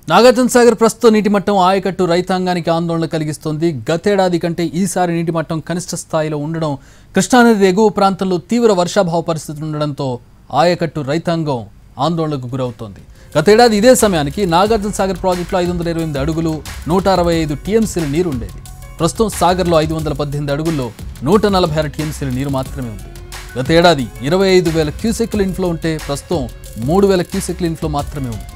నాగార్జున సాగర్ ప్రస్తుత నీటి మట్టం ఆయకట్టు రైతాంగానికి ఆందోళన కలిగిస్తోంది గతేడాది కంటే ఈసారి నీటి మట్టం కనిష్ట స్థాయిలో ఉండడం కృష్ణానది ఎగువ ప్రాంతంలో తీవ్ర వర్షాభావ పరిస్థితులు ఉండడంతో ఆయకట్టు రైతాంగం ఆందోళనకు గురవుతోంది గతేడాది ఇదే సమయానికి నాగార్జున సాగర్ ప్రాజెక్టులో ఐదు వందల ఇరవై ఎనిమిది అడుగులు నూట అరవై ఐదు టీఎంసీల నీరు ఉండేది ప్రస్తుతం సాగర్లో ఐదు వందల పద్దెనిమిది అడుగుల్లో నూట నలభై ఆరు టీఎంసీల నీరు మాత్రమే ఉంది గత ఏడాది ఇరవై ఐదు వేల క్యూసెక్ల ఇన్ఫ్లో ఉంటే ప్రస్తుతం మూడు వేల క్యూసెక్ల ఇన్ఫ్లో మాత్రమే ఉంది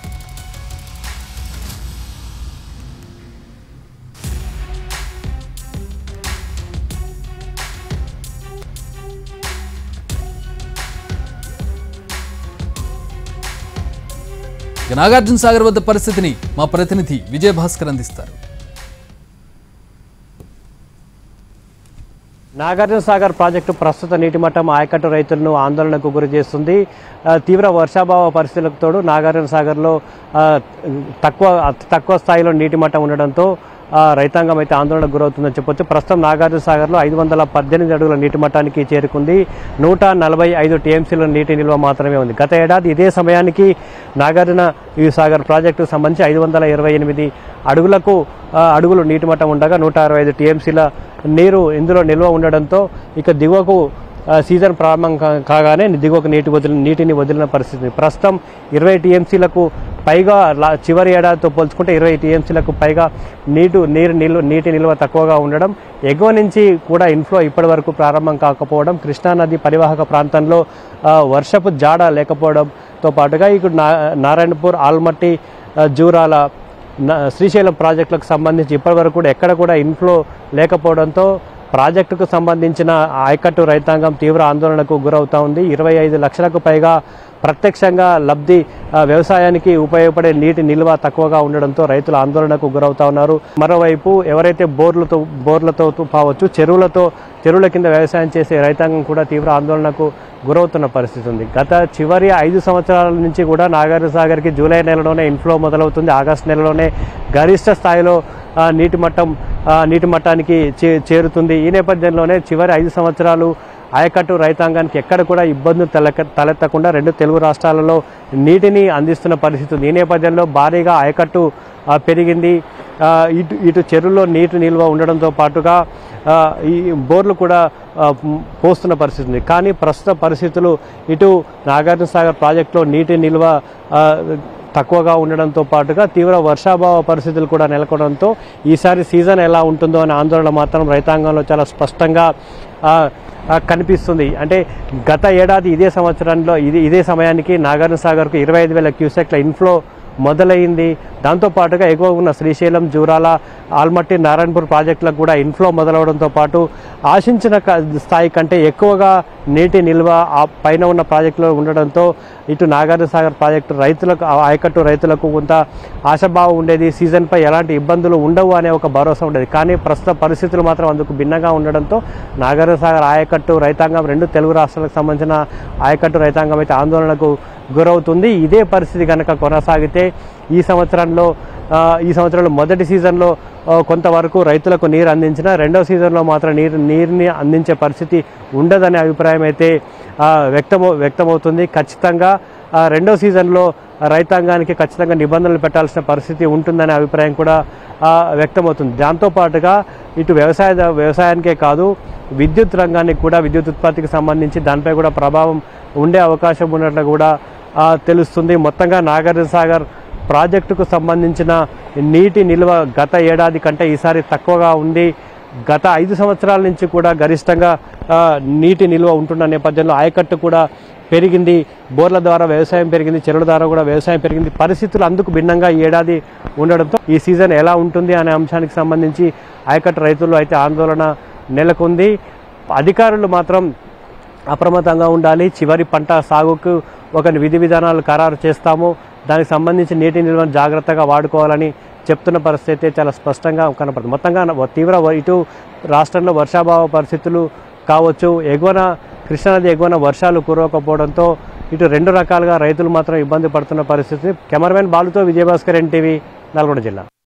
ఇక నాగార్జున సాగర్ వద్ద పరిస్థితిని మా ప్రతినిధి విజయభాస్కర్ అందిస్తారు నాగార్జున సాగర్ ప్రాజెక్టు ప్రస్తుత నీటి మట్టం ఆయకట్టు రైతులను ఆందోళనకు గురి చేస్తుంది ఆ, తీవ్ర వర్షాభావ పరిస్థితులకు తోడు నాగార్జున సాగర్లో ఆ, తక్కువ అతి తక్కువ స్థాయిలో నీటి మట్టం ఉండడంతో ఆ, రైతాంగం అయితే ఆందోళనకు గురవుతుందని చెప్పొచ్చు ప్రస్తుతం నాగార్జున సాగర్లో ఐదు వందల పద్దెనిమిది అడుగుల నీటి మట్టానికి చేరుకుంది నూట నలభై ఐదు టీఎంసీల నీటి నిల్వ మాత్రమే ఉంది గత ఏడాది ఇదే సమయానికి నాగార్జున ఈ సాగర్ ప్రాజెక్టుకు సంబంధించి ఐదు వందల ఇరవై ఎనిమిది అడుగులకు ఆ, అడుగులు నీటి మట్టం ఉండగా నూట అరవై ఐదు టీఎంసీల నీరు ఇందులో నిల్వ ఉండడంతో ఇక దిగువకు ఆ, సీజన్ ప్రారంభం కా- కాగానే దిగువకు నీటి వదిలి నీటిని వదిలిన పరిస్థితి ప్రస్తుతం ఇరవై టీఎంసీలకు పైగా లా- చివరి ఏడాదితో పోల్చుకుంటే ఇరవై టీఎంసీలకు పైగా నీటు నీరు నిల్వ నీటి నిల్వ తక్కువగా ఉండడం ఎగువ నుంచి కూడా ఇన్ఫ్లో ఇప్పటి వరకు ప్రారంభం కాకపోవడం కృష్ణానది పరివాహక ప్రాంతంలో ఆ, వర్షపు జాడ లేకపోవడంతో పాటుగా ఇక్కడ నా నారాయణపూర్ ఆల్మట్టి ఆ, జూరాల న- శ్రీశైలం ప్రాజెక్టులకు సంబంధించి ఇప్పటివరకు కూడా ఎక్కడ కూడా ఇన్ఫ్లో లేకపోవడంతో ప్రాజెక్టుకు సంబంధించిన ఆయకట్టు రైతాంగం తీవ్ర ఆందోళనకు గురవుతా ఉంది ఇరవై ఐదు లక్షలకు పైగా ప్రత్యక్షంగా లబ్ధి ఆ, వ్యవసాయానికి ఉపయోగపడే నీటి నిల్వ తక్కువగా ఉండడంతో రైతులు ఆందోళనకు గురవుతా ఉన్నారు మరోవైపు ఎవరైతే బోర్లతో బోర్లతో కావచ్చు చెరువులతో చెరువుల కింద వ్యవసాయం చేసే రైతాంగం కూడా తీవ్ర ఆందోళనకు గురవుతున్న పరిస్థితి ఉంది గత చివరి ఐదు సంవత్సరాల నుంచి కూడా నాగార్జున సాగర్కి జూలై నెలలోనే ఇన్ఫ్లో మొదలవుతుంది ఆగస్టు నెలలోనే గరిష్ట స్థాయిలో ఆ, నీటి మట్టం ఆ, నీటి మట్టానికి చే చేరుతుంది ఈ నేపథ్యంలోనే చివరి ఐదు సంవత్సరాలు ఆయకట్టు రైతాంగానికి ఎక్కడ కూడా ఇబ్బందులు తలెక్క తలెత్తకుండా రెండు తెలుగు రాష్ట్రాలలో నీటిని అందిస్తున్న పరిస్థితి ఉంది ఈ నేపథ్యంలో భారీగా ఆయకట్టు ఆ, పెరిగింది ఆ, ఇటు ఇటు చెరువులో నీటి నిల్వ ఉండడంతో పాటుగా ఆ, ఈ బోర్లు కూడా ఆ, మ్, పోస్తున్న పరిస్థితి ఉంది కానీ ప్రస్తుత పరిస్థితులు ఇటు నాగార్జున సాగర్ ప్రాజెక్టులో నీటి నిల్వ ఆ, తక్కువగా ఉండడంతో పాటుగా తీవ్ర వర్షాభావ పరిస్థితులు కూడా నెలకొనడంతో ఈసారి సీజన్ ఎలా ఉంటుందో అనే ఆందోళన మాత్రం రైతాంగంలో చాలా స్పష్టంగా ఆ, ఆ, కనిపిస్తుంది అంటే గత ఏడాది ఇదే సంవత్సరంలో ఇది ఇదే సమయానికి నాగార్జున సాగర్కు ఇరవై ఐదు వేల క్యూసెక్ల ఇన్ఫ్లో మొదలైంది దాంతోపాటుగా ఎగువ ఉన్న శ్రీశైలం జూరాల ఆల్మట్టి నారాయణపూర్ ప్రాజెక్టులకు కూడా ఇన్ఫ్లో మొదలవడంతో పాటు ఆశించిన క- స్థాయి కంటే ఎక్కువగా నీటి నిల్వ ఆ పైన ఉన్న ప్రాజెక్టులో ఉండడంతో ఇటు నాగార్జున సాగర్ ప్రాజెక్టు రైతులకు ఆ ఆయకట్టు రైతులకు కొంత ఆశాభావం ఉండేది సీజన్పై ఎలాంటి ఇబ్బందులు ఉండవు అనే ఒక భరోసా ఉండేది కానీ ప్రస్తుత పరిస్థితులు మాత్రం అందుకు భిన్నంగా ఉండడంతో నాగార్జున సాగర్ ఆయకట్టు రైతాంగం రెండు తెలుగు రాష్ట్రాలకు సంబంధించిన ఆయకట్టు రైతాంగం అయితే ఆందోళనకు గురవుతుంది ఇదే పరిస్థితి కనుక కొనసాగితే ఈ సంవత్సరంలో ఆ, ఈ సంవత్సరంలో మొదటి సీజన్లో ఆ, కొంతవరకు రైతులకు నీరు అందించిన రెండవ సీజన్లో మాత్రం నీరు నీరుని అందించే పరిస్థితి ఉండదనే అభిప్రాయం అయితే ఆ, వ్యక్తమవు వ్యక్తమవుతుంది ఖచ్చితంగా ఆ, రెండవ సీజన్లో రైతాంగానికి ఖచ్చితంగా నిబంధనలు పెట్టాల్సిన పరిస్థితి ఉంటుందనే అభిప్రాయం కూడా ఆ, వ్యక్తమవుతుంది దాంతోపాటుగా ఇటు వ్యవసాయ వ్యవసాయానికే కాదు విద్యుత్ రంగానికి కూడా విద్యుత్ ఉత్పత్తికి సంబంధించి దానిపై కూడా ప్రభావం ఉండే అవకాశం ఉన్నట్లు కూడా ఆ, తెలుస్తుంది మొత్తంగా నాగార్జున సాగర్ ప్రాజెక్టుకు సంబంధించిన నీటి నిల్వ గత ఏడాది కంటే ఈసారి తక్కువగా ఉంది గత ఐదు సంవత్సరాల నుంచి కూడా గరిష్టంగా ఆ, నీటి నిల్వ ఉంటున్న నేపథ్యంలో ఆయకట్టు కూడా పెరిగింది బోర్ల ద్వారా వ్యవసాయం పెరిగింది చెరువుల ద్వారా కూడా వ్యవసాయం పెరిగింది పరిస్థితులు అందుకు భిన్నంగా ఈ ఏడాది ఉండడంతో ఈ సీజన్ ఎలా ఉంటుంది అనే అంశానికి సంబంధించి ఆయకట్టు రైతులు అయితే ఆందోళన నెలకొంది అధికారులు మాత్రం అప్రమత్తంగా ఉండాలి చివరి పంట సాగుకు ఒక విధి విధానాలు ఖరారు చేస్తాము దానికి సంబంధించి నీటి నిల్వను జాగ్రత్తగా వాడుకోవాలని చెప్తున్న పరిస్థితి అయితే చాలా స్పష్టంగా కనపడుతుంది మొత్తంగా వ- తీవ్ర వ- ఇటు రాష్ట్రంలో వర్షాభావ పరిస్థితులు కావచ్చు ఎగువన కృష్ణానది ఎగువన వర్షాలు కురవకపోవడంతో ఇటు రెండు రకాలుగా రైతులు మాత్రం ఇబ్బంది పడుతున్న పరిస్థితి కెమెరామెన్ బాలుతో విజయభాస్కర్ ఎన్టీవీ నల్గొండ జిల్లా